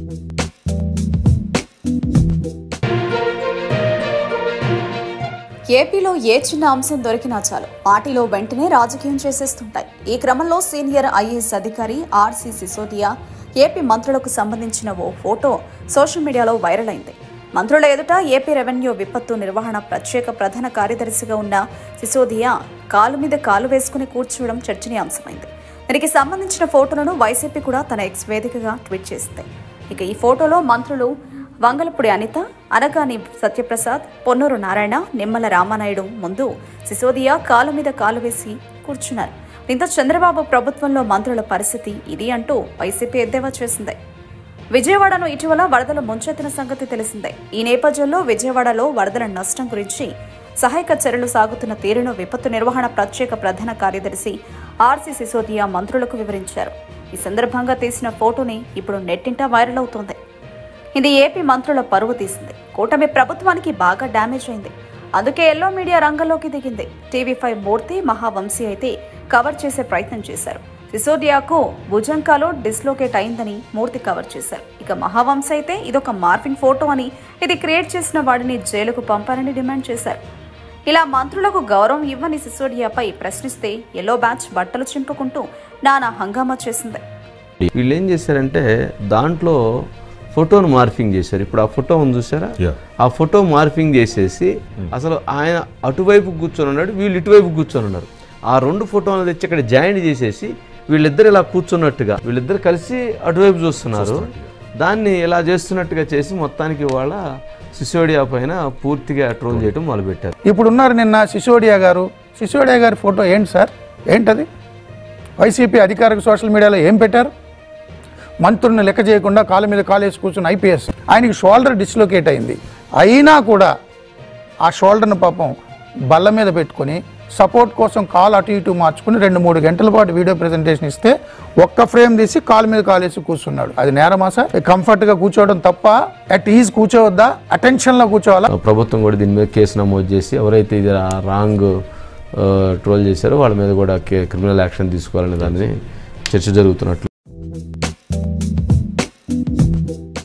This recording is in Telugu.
ఏపీలో ఏ చిన్న అంశం దొరికినా చాలు పార్టీలో వెంటనే రాజకీయం చేసేస్తుంటాయి ఈ క్రమంలో సీనియర్ ఐఏఎస్ అధికారి ఆర్సీ సిసోదియా ఏపీ మంత్రులకు సంబంధించిన ఓ ఫోటో సోషల్ మీడియాలో వైరల్ అయింది మంత్రుల ఎదుట ఏపీ రెవెన్యూ విపత్తు నిర్వహణ ప్రత్యేక ప్రధాన కార్యదర్శిగా ఉన్న సిసోదియా కాలు మీద కాలు వేసుకుని కూర్చోవడం చర్చనీయాంశమైంది దీనికి సంబంధించిన ఫోటోలను వైసీపీ కూడా తన ఎక్స్ వేదికగా ట్వీట్ చేసింది ఇక ఈ ఫోటోలో మంత్రులు వంగలపూడి అనిత అనగాని సత్యప్రసాద్ పొన్నూరు నారాయణ నిమ్మల రామానాయుడు ముందు సిసోదియా కాలు మీద కాలు వేసి కూర్చున్నారు దీంతో చంద్రబాబు ప్రభుత్వంలో మంత్రుల పరిస్థితి ఇది అంటూ వైసీపీ ఎద్దేవా చేసింది విజయవాడను ఇటీవల వరదలు ముంచెత్తిన సంగతి తెలిసిందే ఈ నేపథ్యంలో విజయవాడలో వరదల నష్టం గురించి సహాయక చర్యలు సాగుతున్న తీరును విపత్తు నిర్వహణ ప్రత్యేక ప్రధాన కార్యదర్శి ఆర్సీ సిసోదియా మంత్రులకు వివరించారు ఈ సందర్భంగా తీసిన ఫోటోని ఇప్పుడు నెట్టింటా వైరల్ అవుతోంది ఇది ఏపీ మంత్రుల పరువు తీసింది కూటమి ప్రభుత్వానికి బాగా డ్యామేజ్ అయింది అందుకే ఎల్లో మీడియా రంగంలోకి దిగింది టీవీ ఫైవ్ మూర్తి మహావంశీ అయితే కవర్ చేసే ప్రయత్నం చేశారు సిసోడియాకు భుజంకాలో డిస్లోకేట్ అయిందని మూర్తి కవర్ చేశారు ఇక మహావంశ అయితే ఇదొక మార్ఫింగ్ ఫోటో అని ఇది క్రియేట్ చేసిన వాడిని జైలుకు పంపాలని డిమాండ్ చేశారు ఇలా మంత్రులకు గౌరవం ఇవ్వని సిసోడియాపై ప్రశ్నిస్తే ఎల్లో బ్యాచ్ బట్టలు చింపుకుంటూ నానా హంగామా చేసింది వీళ్ళు ఏం చేశారంటే దాంట్లో ఫోటోను మార్ఫింగ్ చేశారు ఇప్పుడు ఆ ఫోటో ఉంది చూసారా Yeah. ఆ ఫోటో మార్ఫింగ్ చేసేసి అసలు ఆయన అటువైపు కూర్చొని ఉన్నాడు వీళ్ళు ఇటువైపు కూర్చొని ఉన్నారు ఆ రెండు ఫోటోలు తెచ్చి ఇక్కడ జాయిన్ చేసేసి వీళ్ళిద్దరు ఇలా కూర్చున్నట్టుగా వీళ్ళిద్దరు కలిసి అటువైపు చూస్తున్నారు దాన్ని ఇలా చేస్తున్నట్టుగా చేసి మొత్తానికి వాళ్ళ సిసోడియా పైన పూర్తిగా ట్రోల్ చేయడం మొదలుపెట్టారు ఇప్పుడు ఉన్నారు నిన్న సిసోడియా గారు సిసోడియా గారి ఫోటో ఏంటి సార్ ఏంటది వైసీపీ అధికారిక సోషల్ మీడియాలో ఏం పెట్టారు మంత్రుల్ని లెక్క చేయకుండా కాళ్ళ మీద కాలేసి కూర్చున్న ఐపీఎస్ ఆయనకి షోల్డర్ డిస్లొకేట్ అయింది అయినా కూడా ఆ షోల్డర్ని పాపం బల్ల మీద పెట్టుకొని సపోర్ట్ కోసం కాల్ అటు ఇటు మార్చుకుని రెండు మూడు గంటల పాటు వీడియో ప్రజెంటేషన్ ఇస్తే ఒక్క ఫ్రేమ్ తీసి కాలు మీద కాలేసి కూర్చున్నాడు అది నేరమా సార్ కంఫర్ట్గా కూర్చోవడం తప్ప అట్ ఈజ్ కూర్చోవద్దా అటెన్షన్లో కూర్చోవాలా ప్రభుత్వం కూడా దీని మీద కేసు నమోదు చేసి ఎవరైతే ఇది రాంగ్ ట్రోల్ చేశారో వాళ్ళ మీద కూడా క్రిమినల్ యాక్షన్ తీసుకోవాలనే దాన్ని చర్చ జరుగుతున్నట్లు